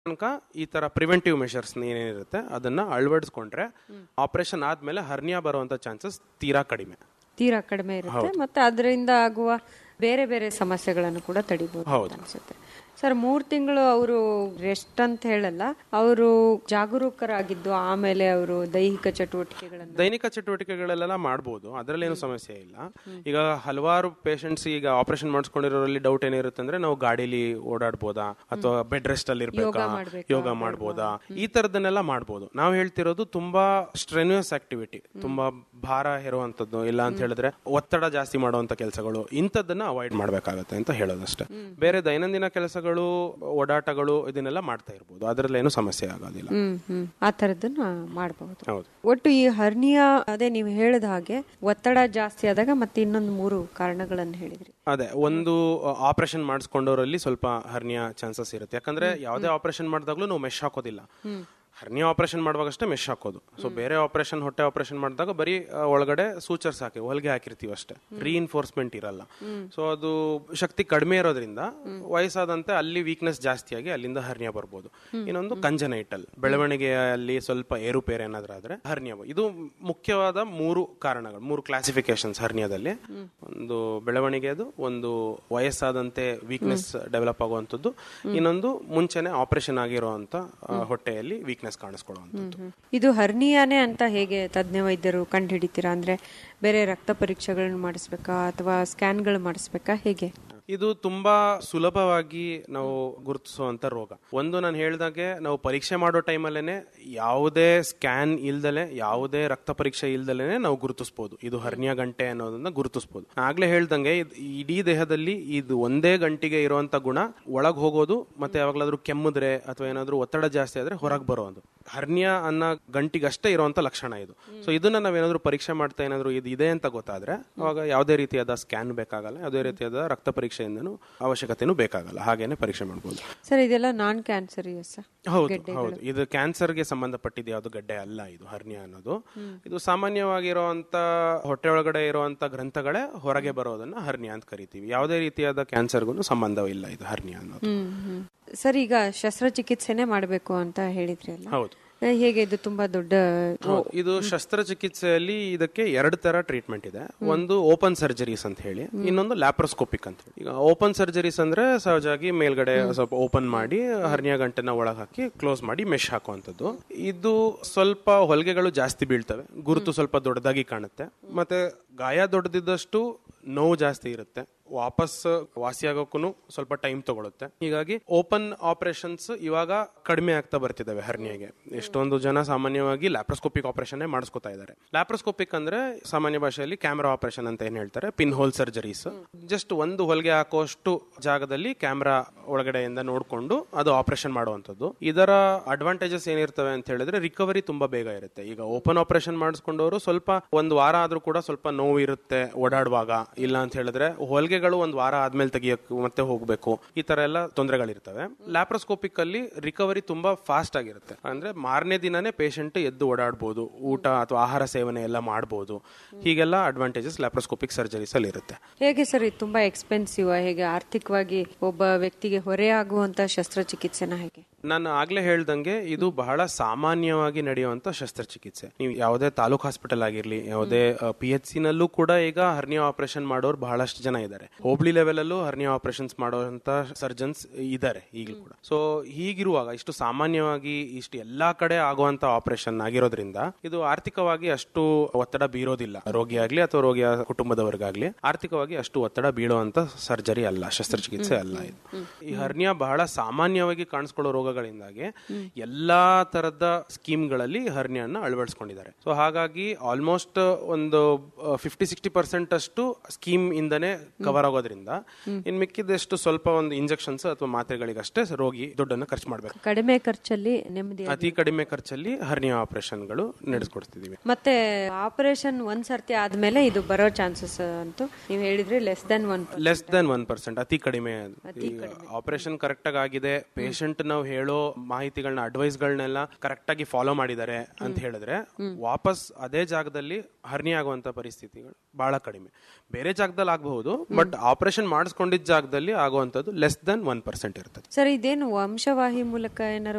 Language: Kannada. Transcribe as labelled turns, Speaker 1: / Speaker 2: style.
Speaker 1: ತನಕ ಈ ತರ ಪ್ರಿವೆಂಟಿವ್ ಮೆಷರ್ಸ್ ಏನೇನಿರುತ್ತೆ ಅದನ್ನ ಅಳವಡಿಸ್ಕೊಂಡ್ರೆ ಆಪರೇಷನ್ ಆದ್ಮೇಲೆ ಹರ್ನಿಯಾ ಬರುವಂತ ಚಾನ್ಸಸ್ ತೀರಾ ಕಡಿಮೆ
Speaker 2: ತೀರಾ ಕಡಿಮೆ ಇರುತ್ತೆ ಮತ್ತೆ ಅದರಿಂದ ಆಗುವ ಬೇರೆ ಬೇರೆ ಸಮಸ್ಯೆಗಳನ್ನು ಕೂಡ ತಡಿಬಹುದು
Speaker 1: ಹೌದು.
Speaker 2: ಅನ್ಸುತ್ತೆ ಸರ್ ಮೂರ್ ತಿಂಗಳು ಅವರು ರೆಸ್ಟ್ ಅಂತ ಹೇಳಲ್ಲ ಅವರು ಜಾಗರೂಕರಾಗಿದ್ದು ಆಮೇಲೆ ಅವರು ದೈಹಿಕ ಚಟುವಟಿಕೆಗಳನ್ನು
Speaker 1: ದೈನಿಕ ಚಟುವಟಿಕೆಗಳೆಲ್ಲ ಮಾಡ್ಬೋದು ಅದರಲ್ಲೇನು ಸಮಸ್ಯೆ ಇಲ್ಲ ಈಗ ಹಲವಾರು ಪೇಷಂಟ್ಸ್ ಈಗ ಆಪರೇಷನ್ ಮಾಡಿಸ್ಕೊಂಡಿರೋರಲ್ಲಿ ಡೌಟ್ ಏನಿರುತ್ತೆ ಅಂದ್ರೆ ನಾವು ಗಾಡಿಲಿ ಓಡಾಡ್ಬೋದಾ ಅಥವಾ ಬೆಡ್ ರೆಸ್ಟ್ ಅಲ್ಲಿ ಇರ್ಬೇಕಾ ಯೋಗ ಮಾಡ್ಬೋದಾ ಈ ತರದನ್ನೆಲ್ಲ ಮಾಡ್ಬೋದು ನಾವು ಹೇಳ್ತಿರೋದು ತುಂಬಾ ಸ್ಟ್ರೆನ್ಯೂಸ್ ಆಕ್ಟಿವಿಟಿ ತುಂಬಾ ಭಾರ ಹೇರುವಂತದ್ದು ಇಲ್ಲ ಅಂತ ಹೇಳಿದ್ರೆ ಒತ್ತಡ ಜಾಸ್ತಿ ಮಾಡುವಂತ ಕೆಲಸಗಳು ಇಂಥದ್ದನ್ನ ಅವಾಯ್ಡ್ ಮಾಡ್ಬೇಕಾಗತ್ತೆ ಅಂತ ಹೇಳೋದಷ್ಟೇ ಬೇರೆ ದೈನಂದಿನ ಕೆಲಸಗಳು ಓಡಾಟಗಳು ಇದನ್ನೆಲ್ಲ ಮಾಡ್ತಾ ಇರ್ಬೋದು ಅದರಲ್ಲಿ ಏನು ಸಮಸ್ಯೆ ಆಗೋದಿಲ್ಲ
Speaker 2: ಹ್ಮ್ ಹ್ಮ್ ಆ ತರದನ್ನ ಮಾಡಬಹುದು
Speaker 1: ಹೌದು
Speaker 2: ಒಟ್ಟು ಈ ಹರ್ನಿಯಾ ಅದೇ ನೀವು ಹೇಳಿದ ಹಾಗೆ ಒತ್ತಡ ಜಾಸ್ತಿ ಆದಾಗ ಮತ್ತೆ ಇನ್ನೊಂದು ಮೂರು ಕಾರಣಗಳನ್ನು ಹೇಳಿದ್ರಿ
Speaker 1: ಅದೇ ಒಂದು ಆಪರೇಷನ್ ಮಾಡಿಸ್ಕೊಂಡವರಲ್ಲಿ ಸ್ವಲ್ಪ ಹರ್ನಿಯಾ ಚಾನ್ಸಸ್ ಇರುತ್ತೆ ಯಾಕಂದ್ರೆ ಯಾವುದೇ ಆಪರೇಷನ್ ಮಾಡಿದಾಗ್ಲೂ ನಾವು ಮೆಶ್ ಹಾಕೋದಿಲ್ಲ ಹರ್ನಿಯಾ ಆಪರೇಷನ್ ಮಾಡುವಾಗಷ್ಟೇ ಮೆಶ್ ಹಾಕೋದು ಸೊ ಬೇರೆ ಆಪರೇಷನ್ ಹೊಟ್ಟೆ ಆಪರೇಷನ್ ಮಾಡಿದಾಗ ಬರೀ ಆ, ಒಳಗಡೆ ಸೂಚರ್ಸ್ ಹಾಕಿ ಹೊಲಿಗೆ ಹಾಕಿರ್ತೀವಿ ಅಷ್ಟೇ ರೀಇನ್ಫೋರ್ಸ್ಮೆಂಟ್ ಇರಲ್ಲ ಸೊ ಅದು ಶಕ್ತಿ ಕಡಿಮೆ ಇರೋದ್ರಿಂದ ವಯಸ್ಸಾದಂತೆ ಅಲ್ಲಿ ವೀಕ್ನೆಸ್ ಜಾಸ್ತಿಯಾಗಿ ಅಲ್ಲಿಂದ ಹರ್ನಿಯಾ ಬರ್ಬೋದು ಇನ್ನೊಂದು ಕಂಜನೈಟಲ್ ಬೆಳವಣಿಗೆಯಲ್ಲಿ ಸ್ವಲ್ಪ ಏರುಪೇರು ಏನಾದ್ರೂ ಆದ್ರೆ ಹರ್ನಿಯಾ ಬ- ಇದು ಮುಖ್ಯವಾದ ಮೂರು ಕಾರಣಗಳು ಮೂರು ಕ್ಲಾಸಿಫಿಕೇಶನ್ಸ್ ಹರ್ನಿಯಾದಲ್ಲಿ ಒಂದು ಬೆಳವಣಿಗೆದು ಒಂದು ವಯಸ್ಸಾದಂತೆ ವೀಕ್ನೆಸ್ ಡೆವಲಪ್ ಆಗುವಂಥದ್ದು ಇನ್ನೊಂದು ಮುಂಚೆನೆ ಆಪರೇಷನ್ ಆಗಿರುವಂತ ಆ, ಹೊಟ್ಟೆಯಲ್ಲಿ ವೀಕ್ನೆಸ್ ಕಾಣಿಸ್ಕೊಳ್ಳುವಂಥದ್ದು
Speaker 2: ಇದು ಹರ್ನಿಯಾನೇ ಅಂತ ಹೇಗೆ ತಜ್ಞ ವೈದ್ಯರು ಕಂಡುಹಿಡಿತೀರಾ ಅಂದ್ರೆ ಬೇರೆ ರಕ್ತ ಪರೀಕ್ಷೆಗಳನ್ನು ಮಾಡಿಸ್ಬೇಕಾ ಅಥವಾ ಸ್ಕ್ಯಾನ್ಗಳು ಮಾಡಿಸ್ಬೇಕಾ ಹೇಗೆ
Speaker 1: ಇದು ತುಂಬಾ ಸುಲಭವಾಗಿ ನಾವು ಗುರುತಿಸುವಂತ ರೋಗ ಒಂದು ನಾನು ಹೇಳ್ದಾಗೆ ನಾವು ಪರೀಕ್ಷೆ ಮಾಡೋ ಟೈಮಲ್ಲೇನೆ ಯಾವುದೇ ಸ್ಕ್ಯಾನ್ ಇಲ್ದಲೆ ಯಾವುದೇ ರಕ್ತ ಪರೀಕ್ಷೆ ಇಲ್ದಲೆ ನಾವು ಗುರುತಿಸಬಹುದು ಇದು ಹರ್ನಿಯಾ ಗಂಟೆ ಅನ್ನೋದನ್ನ ಗುರುತಿಸಬಹುದು ಆಗ್ಲೇ ಹೇಳ್ದಂಗೆ ಇದ್- ಇಡೀ ದೇಹದಲ್ಲಿ ಇದು ಒಂದೇ ಗಂಟಿಗೆ ಇರುವಂತ ಗುಣ ಒಳಗ್ ಹೋಗೋದು ಮತ್ತೆ ಯಾವಾಗ್ಲಾದ್ರೂ ಕೆಮ್ಮಿದ್ರೆ ಅಥವಾ ಏನಾದ್ರೂ ಒತ್ತಡ ಜಾಸ್ತಿ ಆದ್ರೆ ಹೊರಗೆ ಬರೋದು ಹರ್ನಿಯಾ ಅನ್ನೋ ಗಂಟಿಗಷ್ಟೇ ಇರುವಂತ ಲಕ್ಷಣ ಇದು ಸೊ ಇದನ್ನ ನಾವೇನಾದ್ರೂ ಪರೀಕ್ಷೆ ಮಾಡ್ತಾ ಏನಾದ್ರೂ ಇದು ಇದೆ ಅಂತ ಗೊತ್ತಾದ್ರೆ ಅವಾಗ ಯಾವುದೇ ರೀತಿಯಾದ ಸ್ಕ್ಯಾನ್ ಬೇಕಾಗಲ್ಲ ಯಾವುದೇ ರೀತಿಯಾದ ರಕ್ತ ಪರೀಕ್ಷೆಯಿಂದನೂ ಅವಶ್ಯಕತೆನೂ ಬೇಕಾಗಲ್ಲ ಹಾಗೇನೆ ಪರೀಕ್ಷೆ ಮಾಡಬಹುದು
Speaker 2: ಸರ್ ಇದೆಲ್ಲ ನಾನ್ ಕ್ಯಾನ್ಸರಿಯಸ್
Speaker 1: ಹೌದು ಹೌದು ಇದು ಕ್ಯಾನ್ಸರ್ಗೆ ಸಂಬಂಧಪಟ್ಟಿದ್ದು ಯಾವುದು ಗಡ್ಡೆ ಅಲ್ಲ ಇದು ಹರ್ನಿಯಾ ಅನ್ನೋದು ಇದು ಸಾಮಾನ್ಯವಾಗಿರುವಂತ ಹೊಟ್ಟೆ ಒಳಗಡೆ ಇರುವಂತ ಗ್ರಂಥಗಳೇ ಹೊರಗೆ ಬರೋದನ್ನ ಹರ್ನಿಯಾ ಅಂತ ಕರಿತೀವಿ ಯಾವುದೇ ರೀತಿಯಾದ ಕ್ಯಾನ್ಸರ್ಗೂ ಸಂಬಂಧವಿಲ್ಲ ಇದು ಹರ್ನಿಯಾ ಅನ್ನೋದು
Speaker 2: ಹ್ಮ್ ಹ್ಮ್ ಸರ್ ಈಗ ಶಸ್ತ್ರಚಿಕಿತ್ಸೆನೆ ಮಾಡಬೇಕು ಅಂತ ಹೇಳಿದ್ರಿ ಅಲ್ಲ
Speaker 1: ಹೌದು
Speaker 2: ಆ, ಹೇಗೆ ಇದು ತುಂಬಾ ದೊಡ್ಡ
Speaker 1: ಹೌದು. ಇದು ಶಸ್ತ್ರಚಿಕಿತ್ಸೆಯಲ್ಲಿ ಇದಕ್ಕೆ ಎರಡು ತರ ಟ್ರೀಟ್ಮೆಂಟ್ ಇದೆ ಒಂದು ಓಪನ್ ಸರ್ಜರೀಸ್ ಅಂತ ಹೇಳಿ ಇನ್ನೊಂದು ಲ್ಯಾಪ್ರೋಸ್ಕೋಪಿಕ್ ಅಂತ ಹೇಳಿ ಈಗ ಓಪನ್ ಸರ್ಜರೀಸ್ ಅಂದ್ರೆ ಸಹಜವಾಗಿ ಮೇಲ್ಗಡೆ ಸ್ವಲ್ಪ ಓಪನ್ ಮಾಡಿ ಹರ್ನಿಯಾ ಗಂಟೆನ ಒಳಗೆ ಹಾಕಿ ಕ್ಲೋಸ್ ಮಾಡಿ ಮೆಶ್ ಹಾಕುವಂಥದ್ದು ಇದು ಸ್ವಲ್ಪ ಹೊಲಿಗೆಗಳು ಜಾಸ್ತಿ ಬೀಳ್ತವೆ ಗುರುತು ಸ್ವಲ್ಪ ದೊಡ್ಡದಾಗಿ ಕಾಣುತ್ತೆ ಮತ್ತೆ ಗಾಯ ದೊಡ್ಡದಿದ್ದಷ್ಟು ನೋವು ಜಾಸ್ತಿ ಇರುತ್ತೆ ವಾಪಸ್ ವಾಸಿಯಾಗೋಕ್ಕೂ ಸ್ವಲ್ಪ ಟೈಮ್ ತಗೊಳುತ್ತೆ ಹೀಗಾಗಿ ಓಪನ್ ಆಪರೇಷನ್ಸ್ ಇವಾಗ ಕಡಿಮೆ ಆಗ್ತಾ ಬರ್ತಿದ್ದಾವೆ ಹರ್ನಿಯಾಗೆ ಎಷ್ಟೊಂದು ಜನ ಸಾಮಾನ್ಯವಾಗಿ ಲ್ಯಾಪ್ರೋಸ್ಕೋಪಿಕ್ ಆಪರೇಷನ್ ಮಾಡಿಸ್ಕೊತಾ ಇದ್ದಾರೆ ಲ್ಯಾಪ್ರೋಸ್ಕೋಪಿಕ್ ಅಂದ್ರೆ ಸಾಮಾನ್ಯ ಭಾಷೆಯಲ್ಲಿ ಕ್ಯಾಮ್ರಾ ಆಪರೇಷನ್ ಅಂತ ಏನ್ ಹೇಳ್ತಾರೆ ಪಿನ್ ಹೋಲ್ ಸರ್ಜರೀಸ್ ಜಸ್ಟ್ ಒಂದು ಹೊಲಿಗೆ ಹಾಕೋಷ್ಟು ಜಾಗದಲ್ಲಿ ಕ್ಯಾಮ್ರಾ ಒಳಗಡೆಯಿಂದ ನೋಡ್ಕೊಂಡು ಅದು ಆಪರೇಷನ್ ಮಾಡುವಂಥದ್ದು ಇದರ ಅಡ್ವಾಂಟೇಜಸ್ ಏನಿರ್ತವೆ ಅಂತ ಹೇಳಿದ್ರೆ ರಿಕವರಿ ತುಂಬಾ ಬೇಗ ಇರುತ್ತೆ ಈಗ ಓಪನ್ ಆಪರೇಷನ್ ಮಾಡಿಸ್ಕೊಂಡವರು ಸ್ವಲ್ಪ ಒಂದು ವಾರ ಆದ್ರೂ ಕೂಡ ಸ್ವಲ್ಪ ನೋವು ಇರುತ್ತೆ ಓಡಾಡುವಾಗ ಇಲ್ಲ ಅಂತ ಹೇಳಿದ್ರೆ ಹೊಲಿಗೆಗಳು ಒಂದು ವಾರ ಆದ್ಮೇಲೆ ತೆಗಿಯಕ್ ಮತ್ತೆ ಹೋಗ್ಬೇಕು ಈ ತರ ಎಲ್ಲ ತೊಂದರೆಗಳಿರ್ತವೆ ಲ್ಯಾಪ್ರೋಸ್ಕೋಪಿಕ್ ಅಲ್ಲಿ ರಿಕವರಿ ತುಂಬಾ ಫಾಸ್ಟ್ ಆಗಿರುತ್ತೆ ಅಂದ್ರೆ ಮಾರನೇ ದಿನನೇ ಪೇಷಂಟ್ ಎದ್ದು ಓಡಾಡ್ಬೋದು ಊಟ ಅಥವಾ ಆಹಾರ ಸೇವನೆ ಎಲ್ಲ ಮಾಡ್ಬೋದು ಹೀಗೆಲ್ಲ ಅಡ್ವಾಂಟೇಜಸ್ ಲ್ಯಾಪ್ರೋಸ್ಕೋಪಿಕ್ ಸರ್ಜರೀಸ್ ಅಲ್ಲಿ ಇರುತ್ತೆ
Speaker 2: ಹೇಗೆ ಸರ್ ಇದು ತುಂಬಾ ಎಕ್ಸ್ಪೆನ್ಸಿವ್ ಹೇಗೆ ಆರ್ಥಿಕವಾಗಿ ಒಬ್ಬ ವ್ಯಕ್ತಿಗೆ ಹೊರೆ ಆಗುವಂತ ಶಸ್ತ್ರಚಿಕಿತ್ಸೆನ ಹೇಗೆ
Speaker 1: ನಾನು ಆಗ್ಲೇ ಹೇಳ್ದಂಗೆ ಇದು ಬಹಳ ಸಾಮಾನ್ಯವಾಗಿ ನಡೆಯುವಂತ ಶಸ್ತ್ರಚಿಕಿತ್ಸೆ ನೀವು ಯಾವುದೇ ತಾಲೂಕ್ ಹಾಸ್ಪಿಟಲ್ ಆಗಿರ್ಲಿ ಯಾವುದೇ ಪಿ ಎಚ್ ಸಿ ನಲ್ಲೂ ಕೂಡ ಈಗ ಹರ್ನಿಯಾ ಆಪರೇಷನ್ ಮಾಡೋರು ಬಹಳಷ್ಟು ಜನ ಇದ್ದಾರೆ ಹೋಬಳಿ ಲೆವೆಲ್ ಅಲ್ಲೂ ಹರ್ನಿಯಾ ಆಪರೇಷನ್ಸ್ ಮಾಡುವಂತ ಸರ್ಜನ್ಸ್ ಇದ್ದಾರೆ ಈಗಲೂ ಕೂಡ ಸೊ ಹೀಗಿರುವಾಗ ಇಷ್ಟು ಸಾಮಾನ್ಯವಾಗಿ ಇಷ್ಟು ಎಲ್ಲಾ ಕಡೆ ಆಗುವಂತ ಆಪರೇಷನ್ ಆಗಿರೋದ್ರಿಂದ ಇದು ಆರ್ಥಿಕವಾಗಿ ಅಷ್ಟು ಒತ್ತಡ ಬೀರೋದಿಲ್ಲ ರೋಗಿ ಆಗ್ಲಿ ಅಥವಾ ರೋಗಿಯ ಕುಟುಂಬದವರಿಗಾಗ್ಲಿ ಆರ್ಥಿಕವಾಗಿ ಅಷ್ಟು ಒತ್ತಡ ಬೀಳುವಂತ ಸರ್ಜರಿ ಅಲ್ಲ ಶಸ್ತ್ರಚಿಕಿತ್ಸೆ ಅಲ್ಲ ಇದು ಈ ಹರ್ನಿಯಾ ಬಹಳ ಸಾಮಾನ್ಯವಾಗಿ ಕಾಣಿಸ್ಕೊಳ್ಳೋ ರೋಗಗಳಿಂದಾಗಿ ಎಲ್ಲಾ ತರದ ಸ್ಕೀಮ್ಗಳಲ್ಲಿ ಹರ್ನಿಯನ್ನ ಅಳವಡಿಸ್ಕೊಂಡಿದ್ದಾರೆ ಸೊ ಹಾಗಾಗಿ ಆಲ್ಮೋಸ್ಟ್ ಒಂದು ಫಿಫ್ಟಿ ಸಿಕ್ಸ್ಟಿ ಪರ್ಸೆಂಟ್ ಅಷ್ಟು ಸ್ಕೀಮ್ ಇಂದನೇ ಕವರ್ ಆಗೋದ್ರಿಂದ ಇನ್ ಮಿಕ್ಕಿದಷ್ಟು ಸ್ವಲ್ಪ ಒಂದು ಇಂಜೆಕ್ಷನ್ಸ್ ಅಥವಾ ಮಾತ್ರೆಗಳಿಗಷ್ಟೇ ರೋಗಿ ದುಡ್ಡನ್ನು ಖರ್ಚು ಮಾಡಬೇಕು
Speaker 2: ಕಡಿಮೆ ಖರ್ಚಲ್ಲಿ ನೆಮ್ಮದಿ
Speaker 1: ಅತಿ ಕಡಿಮೆ ಖರ್ಚಲ್ಲಿ ಹರ್ನಿಯಾ ಆಪರೇಷನ್ಗಳು ನಡೆಸ್ಕೊಡ್ತಿದೀವಿ
Speaker 2: ಮತ್ತೆ ಆಪರೇಷನ್ ಒಂದ್ ಸರ್ತಿ ಆದ್ಮೇಲೆ ಇದು ಬರೋ ಚಾನ್ಸಸ್ ಅಂತೂ ನೀವು ಹೇಳಿದ್ರಿ less than one
Speaker 1: less than one percent ಅತಿ ಕಡಿಮೆ ಆಪರೇಷನ್ ಕರೆಕ್ಟ್ ಆಗಿ ಆಗಿದೆ ಪೇಷಂಟ್ ನಾವು ಹೇಳೋ ಮಾಹಿತಿಗಳನ್ನ ಅಡ್ವೈಸ್ಗಳನ್ನೆಲ್ಲ ಕರೆಕ್ಟ್ ಆಗಿ ಫಾಲೋ ಮಾಡಿದ್ದಾರೆ ಅಂತ ಹೇಳಿದ್ರೆ ವಾಪಸ್ ಅದೇ ಜಾಗದಲ್ಲಿ ಹರ್ನಿ ಆಗುವಂತ ಪರಿಸ್ಥಿತಿಗಳು ಬಹಳ ಕಡಿಮೆ ಬೇರೆ ಜಾಗದಲ್ಲಿ ಆಗಬಹುದು ಬಟ್ ಆಪರೇಷನ್ ಮಾಡಿಸ್ಕೊಂಡಿದ್ದ ಜಾಗದಲ್ಲಿ ಆಗುವಂತದ್ದು ಲೆಸ್ ದನ್ ಒನ್ ಪರ್ಸೆಂಟ್ ಇರ್ತದೆ
Speaker 2: ಸರ್ ಇದೇನು ವಂಶವಾಹಿ ಮೂಲಕ ಏನಾರು